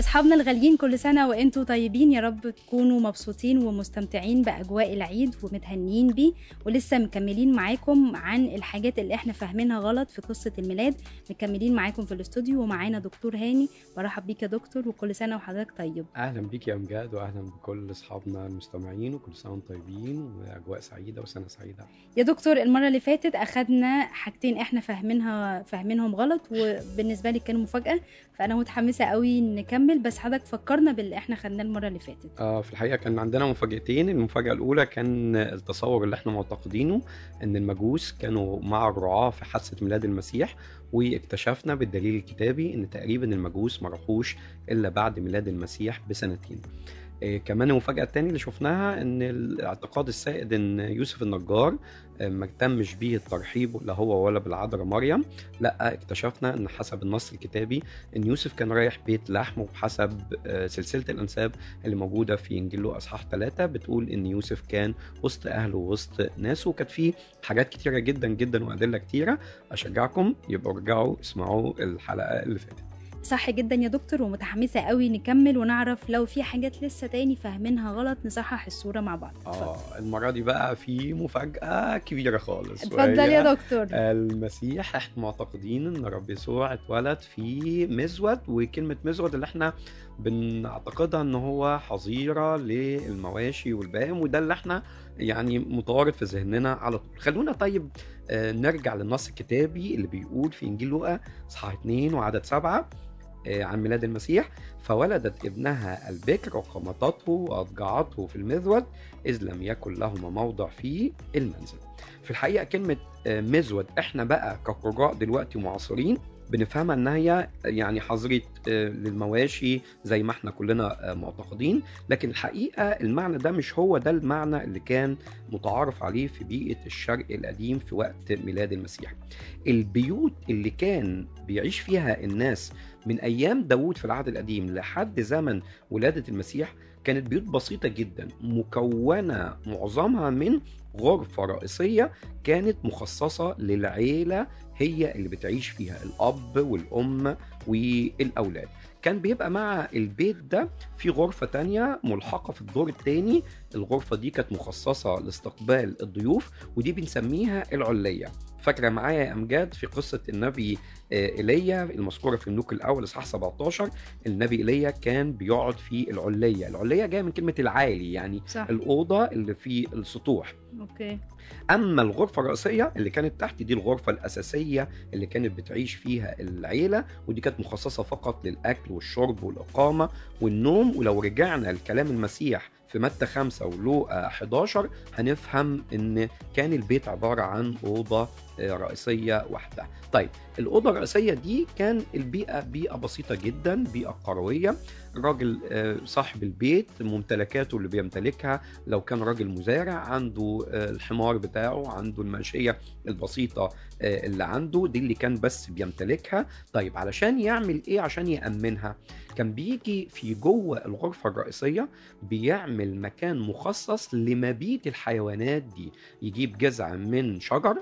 اصحابنا الغاليين كل سنه وانتم طيبين يا رب تكونوا مبسوطين ومستمتعين باجواء العيد ومتهنيين بيه ولسه مكملين معاكم عن الحاجات اللي احنا فاهمينها غلط في قصه الميلاد مكملين معاكم في الاستوديو ومعانا دكتور هاني برحب بيك يا دكتور وكل سنه وحضرتك طيب اهلا بيك يا امجاد واهلا بكل اصحابنا المستمعين وكل سنه وانتم طيبين واجواء سعيده وسنه سعيده يا دكتور المره اللي فاتت اخدنا حاجتين احنا فاهمينها فاهمينهم غلط وبالنسبه لي كانوا مفاجاه فانا متحمسه قوي نكمل بس حضرتك فكرنا باللي احنا خدناه المره اللي فاتت اه في الحقيقه كان عندنا مفاجاتين المفاجاه الاولى كان التصور اللي احنا معتقدينه ان المجوس كانوا مع الرعاه في حادثه ميلاد المسيح واكتشفنا بالدليل الكتابي ان تقريبا المجوس ما راحوش الا بعد ميلاد المسيح بسنتين آه، كمان المفاجأة التانية اللي شفناها إن الاعتقاد السائد إن يوسف النجار آه، ما اهتمش بيه الترحيب لا هو ولا بالعذراء مريم لا اكتشفنا إن حسب النص الكتابي إن يوسف كان رايح بيت لحم وبحسب آه، سلسلة الأنساب اللي موجودة في إنجيل لوقا أصحاح ثلاثة بتقول إن يوسف كان وسط أهله ووسط ناسه وكانت فيه حاجات كتيرة جدا جدا وأدلة كتيرة أشجعكم يبقوا ارجعوا اسمعوا الحلقة اللي فاتت صح جدا يا دكتور ومتحمسه قوي نكمل ونعرف لو في حاجات لسه تاني فاهمينها غلط نصحح الصوره مع بعض اه المرة دي بقى في مفاجأة كبيرة خالص اتفضل وهي يا دكتور المسيح احنا معتقدين ان رب يسوع اتولد في مزود وكلمة مزود اللي احنا بنعتقدها ان هو حظيرة للمواشي والبهائم وده اللي احنا يعني متوارد في ذهننا على طول خلونا طيب آه، نرجع للنص الكتابي اللي بيقول في انجيل لوقا اصحاح 2 وعدد سبعة آه، عن ميلاد المسيح فولدت ابنها البكر وقمطته واضجعته في المذود اذ لم يكن لهما موضع في المنزل في الحقيقه كلمه آه، مزود احنا بقى كقراء دلوقتي معاصرين بنفهمها ان هي يعني حظيره آه، للمواشي زي ما احنا كلنا آه، معتقدين لكن الحقيقه المعنى ده مش هو ده المعنى اللي كان متعارف عليه في بيئه الشرق القديم في وقت ميلاد المسيح البيوت اللي كان بيعيش فيها الناس من ايام داوود في العهد القديم لحد زمن ولاده المسيح كانت بيوت بسيطه جدا مكونه معظمها من غرفه رئيسيه كانت مخصصه للعيله هي اللي بتعيش فيها الاب والام والاولاد كان بيبقى مع البيت ده في غرفة تانية ملحقة في الدور التاني الغرفة دي كانت مخصصة لاستقبال الضيوف ودي بنسميها العلية فاكرة معايا يا أمجاد في قصة النبي آه، إيليا المذكورة في الملوك الأول إصحاح 17 النبي إيليا كان بيقعد في العلية العلية جاية من كلمة العالي يعني صح الأوضة اللي في السطوح اوكي اما الغرفه الرئيسيه اللي كانت تحت دي الغرفه الاساسيه اللي كانت بتعيش فيها العيله ودي كانت مخصصه فقط للاكل والشرب والاقامه والنوم ولو رجعنا لكلام المسيح في متى 5 ولوقا 11 هنفهم ان كان البيت عباره عن اوضه آه، رئيسيه واحده. طيب الاوضه الرئيسيه دي كان البيئه بيئه بسيطه جدا، بيئه قرويه، الراجل آه، صاحب البيت ممتلكاته اللي بيمتلكها لو كان راجل مزارع عنده آه، الحمار بتاعه عنده الماشيه البسيطه آه، اللي عنده دي اللي كان بس بيمتلكها طيب علشان يعمل ايه عشان يامنها كان بيجي في جوه الغرفه الرئيسيه بيعمل مكان مخصص لمبيت الحيوانات دي يجيب جذع من شجر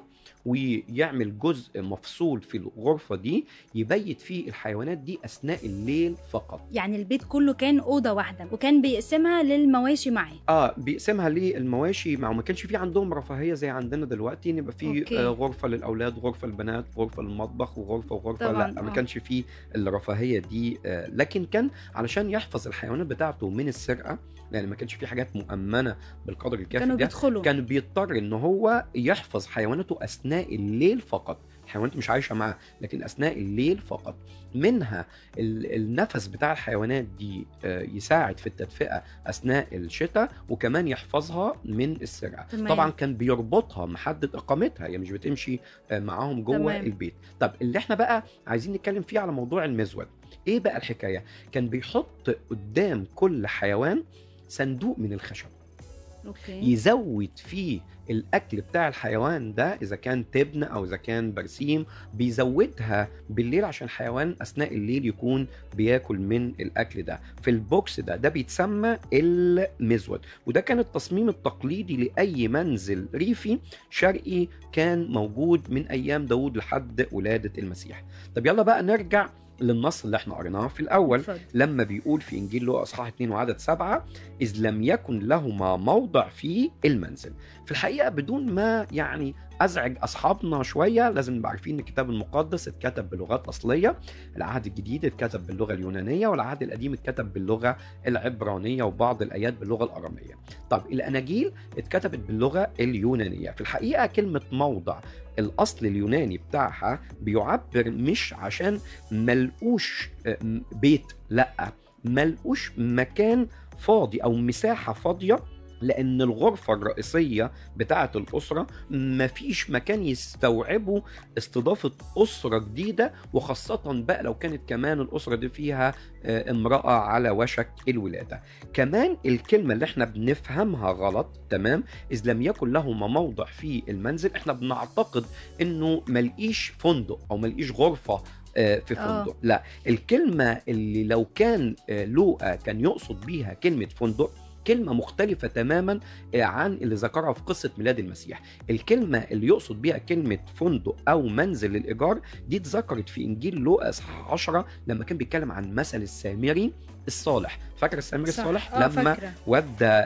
ويعمل جزء مفصول في الغرفه دي يبيت فيه الحيوانات دي اثناء الليل فقط يعني البيت كله كان اوضه واحده وكان بيقسمها للمواشي معاه اه بيقسمها للمواشي ما ما كانش في عندهم رفاهيه زي عندنا دلوقتي ان يبقى في أوكي. آه غرفه للاولاد غرفه للبنات غرفه للمطبخ وغرفه وغرفه طبعاً، لا ما آه. كانش في الرفاهيه دي آه لكن كان علشان يحفظ الحيوانات بتاعته من السرقه لان ما كانش في حاجات مؤمنه بالقدر الكافي كانوا ده بيدخلوا كان بيضطر ان هو يحفظ حيواناته اثناء الليل فقط الحيوانات مش عايشه معاه لكن اثناء الليل فقط منها ال- النفس بتاع الحيوانات دي آه، يساعد في التدفئه اثناء الشتاء وكمان يحفظها من السرقه تمام. طبعا كان بيربطها محدد اقامتها هي مش بتمشي آه، معاهم جوه تمام. البيت طب اللي احنا بقى عايزين نتكلم فيه على موضوع المزود ايه بقى الحكايه كان بيحط قدام كل حيوان صندوق من الخشب اوكي يزود فيه الاكل بتاع الحيوان ده اذا كان تبن او اذا كان برسيم بيزودها بالليل عشان الحيوان اثناء الليل يكون بياكل من الاكل ده في البوكس ده ده بيتسمى المزود وده كان التصميم التقليدي لاي منزل ريفي شرقي كان موجود من ايام داود لحد ولاده المسيح طب يلا بقى نرجع للنص اللي احنا قريناه في الاول اتفضل. لما بيقول في انجيل لوقا اصحاح 2 وعدد سبعة اذ لم يكن لهما موضع في المنزل في الحقيقه بدون ما يعني ازعج اصحابنا شويه لازم نبقى عارفين ان الكتاب المقدس اتكتب بلغات اصليه العهد الجديد اتكتب باللغه اليونانيه والعهد القديم اتكتب باللغه العبرانيه وبعض الايات باللغه الاراميه طب الاناجيل اتكتبت باللغه اليونانيه في الحقيقه كلمه موضع الاصل اليوناني بتاعها بيعبر مش عشان ملقوش آه، م- بيت لا ملقوش مكان فاضي او مساحه فاضيه لان الغرفه الرئيسيه بتاعه الاسره مفيش مكان يستوعبوا استضافه اسره جديده وخاصه بقى لو كانت كمان الاسره دي فيها آه، امراه على وشك الولاده كمان الكلمه اللي احنا بنفهمها غلط تمام اذ لم يكن لهما موضع في المنزل احنا بنعتقد انه ملقيش فندق او ملقيش غرفه آه، في آه. فندق لا الكلمه اللي لو كان آه، لوقا كان يقصد بيها كلمه فندق كلمة مختلفة تماما آه، عن اللي ذكرها في قصة ميلاد المسيح الكلمة اللي يقصد بيها كلمة فندق أو منزل للإيجار دي اتذكرت في إنجيل لوقا إصحاح 10 لما كان بيتكلم عن مثل السامري الصالح فاكر السامري صح. الصالح آه، لما فاكرة. ودى ال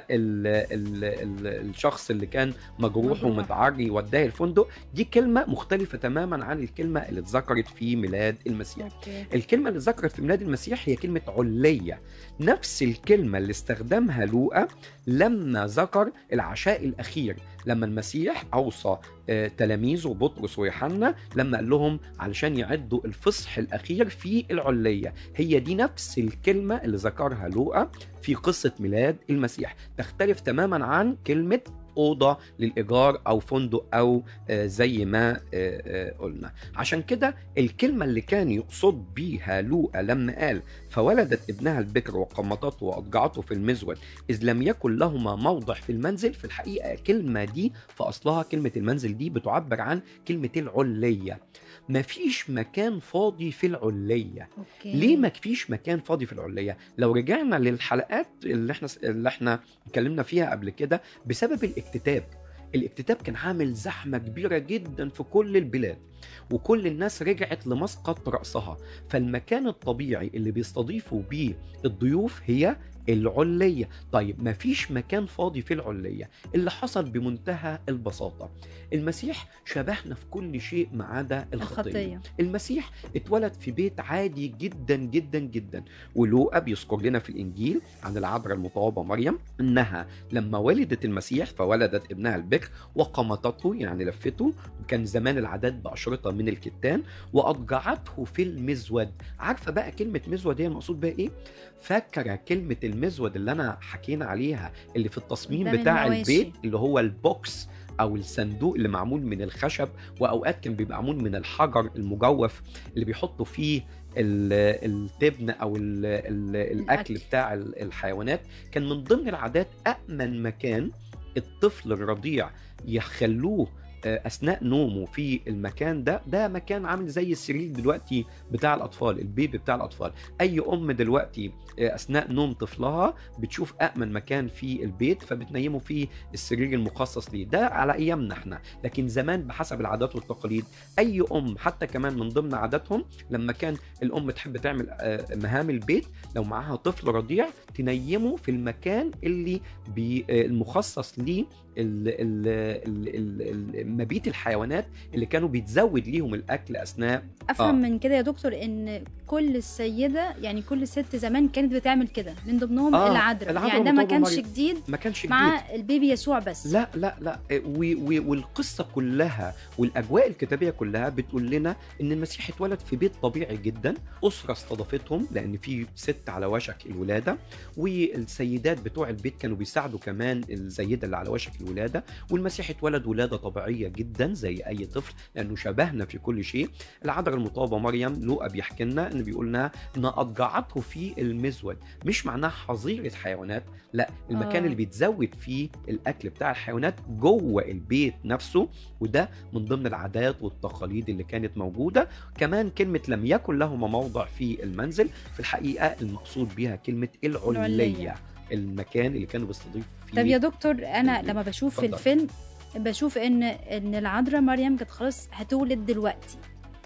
ال ال الشخص اللي كان مجروح مجروح. ومتعري وداه الفندق دي كلمة مختلفة تماما عن الكلمة اللي اتذكرت في ميلاد المسيح اوكي الكلمة اللي ذكرت في ميلاد المسيح هي كلمة علية نفس الكلمة اللي استخدمها لوقا لما ذكر العشاء الأخير لما المسيح أوصى آه، تلاميذه بطرس ويوحنا لما قال لهم علشان يعدوا الفصح الأخير في العلية هي دي نفس الكلمة اللي ذكرها لوقا في قصة ميلاد المسيح تختلف تماما عن كلمة أوضة للإيجار أو فندق أو آه، زي ما آه، آه، قلنا عشان كده الكلمة اللي كان يقصد بيها لوقا لما قال فولدت ابنها البكر وقمطته وأضجعته في المزود إذ لم يكن لهما موضع في المنزل في الحقيقة الكلمة دي في أصلها كلمة المنزل دي بتعبر عن كلمة العلية مفيش مكان فاضي في العلية اوكي ليه ما فيش مكان فاضي في العلية لو رجعنا للحلقات اللي احنا اللي احنا اتكلمنا فيها قبل كده بسبب الاكتتاب الاكتتاب كان عامل زحمة كبيرة جدا في كل البلاد وكل الناس رجعت لمسقط رأسها فالمكان الطبيعي اللي بيستضيفوا بيه الضيوف هي العلية طيب ما فيش مكان فاضي في العلية اللي حصل بمنتهى البساطة المسيح شبهنا في كل شيء ما عدا الخطية الخطية المسيح اتولد في بيت عادي جدا جدا جدا ولوقا بيذكر لنا في الانجيل عن العذراء المطوبه مريم انها لما ولدت المسيح فولدت ابنها البكر وقمطته يعني لفته وكان زمان العادات باشرطه من الكتان واضجعته في المزود عارفه بقى كلمه مزود هي المقصود بها ايه فاكره كلمه المزود اللي انا حكينا عليها اللي في التصميم قدام بتاع المواشي. البيت اللي هو البوكس او الصندوق اللي معمول من الخشب واوقات كان بيبقى معمول من الحجر المجوف اللي بيحطوا فيه ال- التبن او ال ال الاكل الأكل. بتاع ال- الحيوانات كان من ضمن العادات امن مكان الطفل الرضيع يخلوه آه، اثناء نومه في المكان ده ده مكان عامل زي السرير دلوقتي بتاع الاطفال البيبي بتاع الاطفال اي ام دلوقتي آه، اثناء نوم طفلها بتشوف امن مكان في البيت فبتنيمه في السرير المخصص ليه ده على ايامنا احنا لكن زمان بحسب العادات والتقاليد اي ام حتى كمان من ضمن عاداتهم لما كان الام تحب تعمل آه، مهام البيت لو معاها طفل رضيع تنيمه في المكان اللي بي آه، المخصص ليه ال- ال- ال- ال- ال- مبيت الحيوانات اللي كانوا بيتزود ليهم الاكل اثناء افهم آه. من كده يا دكتور ان كل السيده يعني كل ست زمان كانت بتعمل كده من ضمنهم آه، العذراء العذراء يعني ده ما وطوبى كانش مريم. جديد ما كانش جديد مع البيبي يسوع بس لا لا لا و و والقصه كلها والاجواء الكتابيه كلها بتقول لنا ان المسيح اتولد في بيت طبيعي جدا اسره استضافتهم لان في ست على وشك الولاده والسيدات بتوع البيت كانوا بيساعدوا كمان السيده اللي على وشك الولاده والمسيح اتولد ولاده طبيعيه جدا زي اي طفل لانه شبهنا في كل شيء العذراء المطابه مريم لوقا بيحكي لنا ان بيقول لنا ان اضجعته في المزود مش معناه حظيره حيوانات لا المكان آه. اللي بيتزود فيه الاكل بتاع الحيوانات جوه البيت نفسه وده من ضمن العادات والتقاليد اللي كانت موجوده كمان كلمه لم يكن لهما موضع في المنزل في الحقيقه المقصود بيها كلمه العليه العلية. المكان اللي كانوا بيستضيفوا فيه طب يا دكتور انا ال- لما بشوف اتفضل. الفيلم بشوف ان ان العذراء مريم كانت خلاص هتولد دلوقتي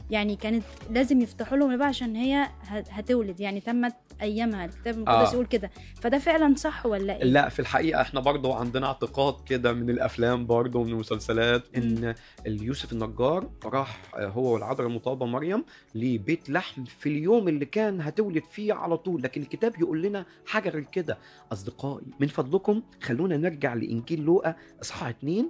يعني كانت لازم يفتحوا لهم الباب عشان هي ه- هتولد يعني تمت ايامها الكتاب المقدس آه. يقول كده فده فعلا صح ولا ايه لا في الحقيقة احنا برضو عندنا اعتقاد كده من الافلام برضو ومن المسلسلات ان يوسف النجار راح هو والعذراء المطابة مريم لبيت لحم في اليوم اللي كان هتولد فيه على طول لكن الكتاب يقول لنا حاجة غير كده اصدقائي من فضلكم خلونا نرجع لانجيل لوقا اصحاح 2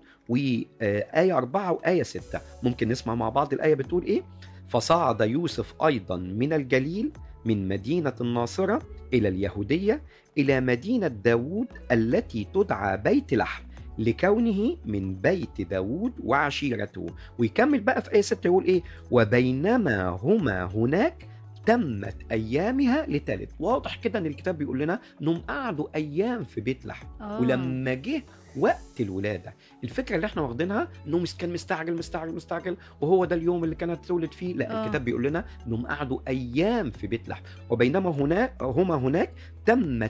وآية 4 وآية 6 ممكن نسمع مع بعض الآية بتقول ايه فصعد يوسف ايضا من الجليل من مدينة الناصرة إلى اليهودية إلى مدينة داوود التي تدعى بيت لحم لكونه من بيت داوود وعشيرته ويكمل بقى في آية 6 يقول إيه وبينما هما هناك تمت أيامها لتلد واضح كده إن الكتاب بيقول لنا إنهم قعدوا أيام في بيت لحم آه. ولما جه وقت الولاده الفكره اللي احنا واخدينها انهم كان مستعجل مستعجل مستعجل وهو ده اليوم اللي كانت تولد فيه لا آه. الكتاب بيقول لنا انهم قعدوا ايام في بيت لحم وبينما هناك هما هناك تمت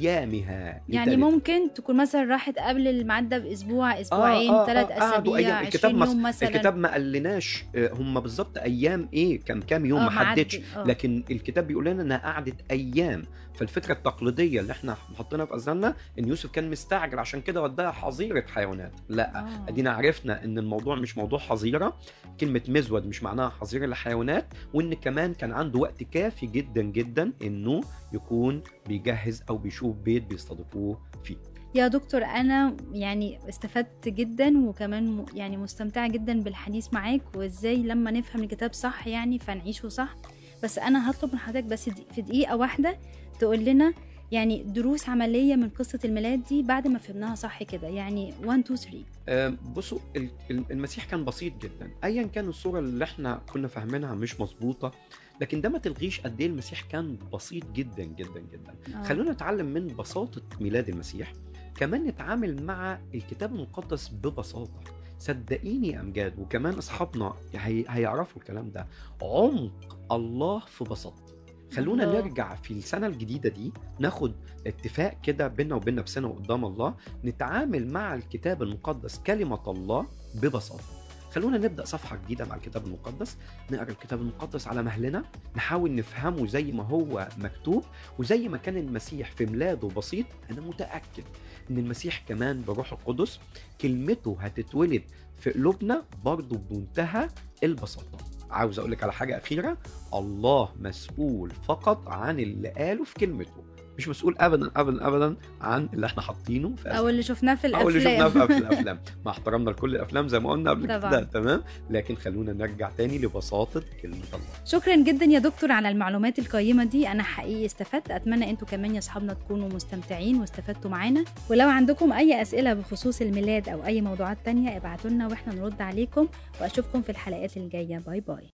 ايامها يعني لتلد. ممكن تكون مثلا راحت قبل الميعاد ده باسبوع اسبوعين آه، ثلاث قعدوا اسابيع أيام. الكتاب 20 مس- يوم مثلا الكتاب ما قالناش آه، هم بالظبط ايام ايه كم كام يوم آه، ما حددش معدي. آه. لكن الكتاب بيقول لنا انها قعدت ايام فالفكره التقليديه اللي احنا حاطينها في اذهاننا ان يوسف كان مستعجل عشان كده وداها حظيره حيوانات لا آه. ادينا عرفنا ان الموضوع مش موضوع حظيره كلمه مزود مش معناها حظيره للحيوانات وان كمان كان عنده وقت كافي جدا جدا انه يكون بيجهز او بيشوف بيت بيستضيفوه فيه يا دكتور انا يعني استفدت جدا وكمان م- يعني مستمتعه جدا بالحديث معاك وازاي لما نفهم الكتاب صح يعني فنعيشه صح بس انا هطلب من حضرتك بس دي- في دقيقه واحده تقول لنا يعني دروس عمليه من قصه الميلاد دي بعد ما فهمناها صح كده يعني 1 2 3 آه، بصوا ال- ال- المسيح كان بسيط جدا ايا كان الصوره اللي احنا كنا فاهمينها مش مظبوطه لكن ده ما تلغيش قد ايه المسيح كان بسيط جدا جدا جدا آه. خلونا نتعلم من بساطه ميلاد المسيح كمان نتعامل مع الكتاب المقدس ببساطه صدقيني يا امجاد وكمان اصحابنا هي... هيعرفوا الكلام ده عمق الله في بساطته خلونا الله. نرجع في السنه الجديده دي ناخد اتفاق كده بينا وبين نفسنا وقدام الله نتعامل مع الكتاب المقدس كلمة الله ببساطة خلونا نبدأ صفحة جديدة مع الكتاب المقدس نقرأ الكتاب المقدس على مهلنا نحاول نفهمه زي ما هو مكتوب وزي ما كان المسيح في ميلاده بسيط أنا متأكد إن المسيح كمان بروح القدس كلمته هتتولد في قلوبنا برضه بمنتهى البساطة عاوز أقول لك على حاجة أخيرة الله مسؤول فقط عن اللي قاله في كلمته مش مسؤول ابدا ابدا ابدا عن اللي احنا حاطينه في او اللي شفناه في او اللي شفناه الافلام في في الافلام مع احترامنا لكل الافلام زي ما قلنا قبل طبعاً. كده تمام لكن خلونا نرجع تاني لبساطه كلمه الله شكرا جدا يا دكتور على المعلومات القيمة دي أنا حقيقي استفدت أتمنى أنتوا كمان يا أصحابنا تكونوا مستمتعين واستفدتوا معانا ولو عندكم أي أسئلة بخصوص الميلاد أو أي موضوعات تانية ابعتوا لنا وإحنا نرد عليكم وأشوفكم في الحلقات الجاية باي باي